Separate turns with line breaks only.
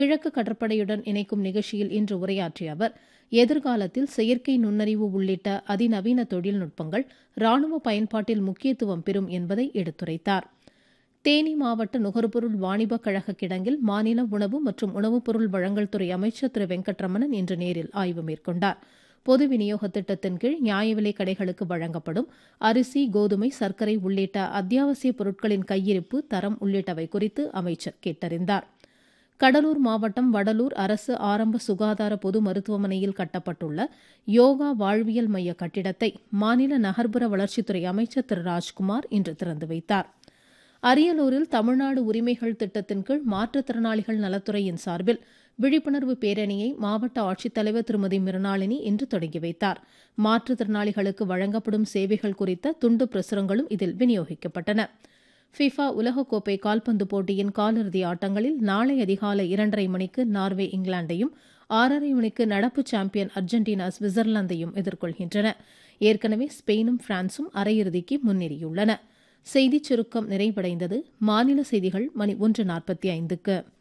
கிழக்கு கடற்படையுடன் இணைக்கும் நிகழ்ச்சியில் இன்று உரையாற்றிய அவர் எதிர்காலத்தில் செயற்கை நுண்ணறிவு உள்ளிட்ட அதிநவீன தொழில்நுட்பங்கள் ராணுவ பயன்பாட்டில் முக்கியத்துவம் பெறும் என்பதை எடுத்துரைத்தார் தேனி மாவட்ட நுகர்பொருள் வாணிபக் கழக கிடங்கில் மாநில உணவு மற்றும் உணவுப் பொருள் வழங்கல் துறை அமைச்சர் திரு வெங்கட்ரமணன் இன்று நேரில் ஆய்வு மேற்கொண்டார் பொது விநியோக திட்டத்தின் கீழ் நியாய விலைக் கடைகளுக்கு வழங்கப்படும் அரிசி கோதுமை சர்க்கரை உள்ளிட்ட அத்தியாவசிய பொருட்களின் கையிருப்பு தரம் உள்ளிட்டவை குறித்து அமைச்சர் கேட்டறிந்தார் கடலூர் மாவட்டம் வடலூர் அரசு ஆரம்ப சுகாதார பொது மருத்துவமனையில் கட்டப்பட்டுள்ள யோகா வாழ்வியல் மைய கட்டிடத்தை மாநில நகர்ப்புற வளர்ச்சித்துறை அமைச்சர் திரு ராஜ்குமார் இன்று திறந்து வைத்தார் அரியலூரில் தமிழ்நாடு உரிமைகள் திட்டத்தின் கீழ் மாற்றுத்திறனாளிகள் நலத்துறையின் சார்பில் விழிப்புணர்வு பேரணியை மாவட்ட ஆட்சித்தலைவர் திருமதி மிருணாளினி இன்று தொடங்கி வைத்தார் மாற்றுத்திறனாளிகளுக்கு வழங்கப்படும் சேவைகள் குறித்த துண்டு பிரசுரங்களும் இதில் விநியோகிக்கப்பட்டன ஃபிஃபா உலகக்கோப்பை கால்பந்து போட்டியின் காலிறுதி ஆட்டங்களில் நாளை அதிகாலை இரண்டரை மணிக்கு நார்வே இங்கிலாந்தையும் ஆறரை மணிக்கு நடப்பு சாம்பியன் அர்ஜென்டினா சுவிட்சர்லாந்தையும் எதிர்கொள்கின்றன ஏற்கனவே ஸ்பெயினும் பிரான்சும் அரையிறுதிக்கு முன்னேறியுள்ளன செய்திச் சுருக்கம் நிறைவடைந்தது மாநில செய்திகள் மணி ஒன்று நாற்பத்தி ஐந்துக்கு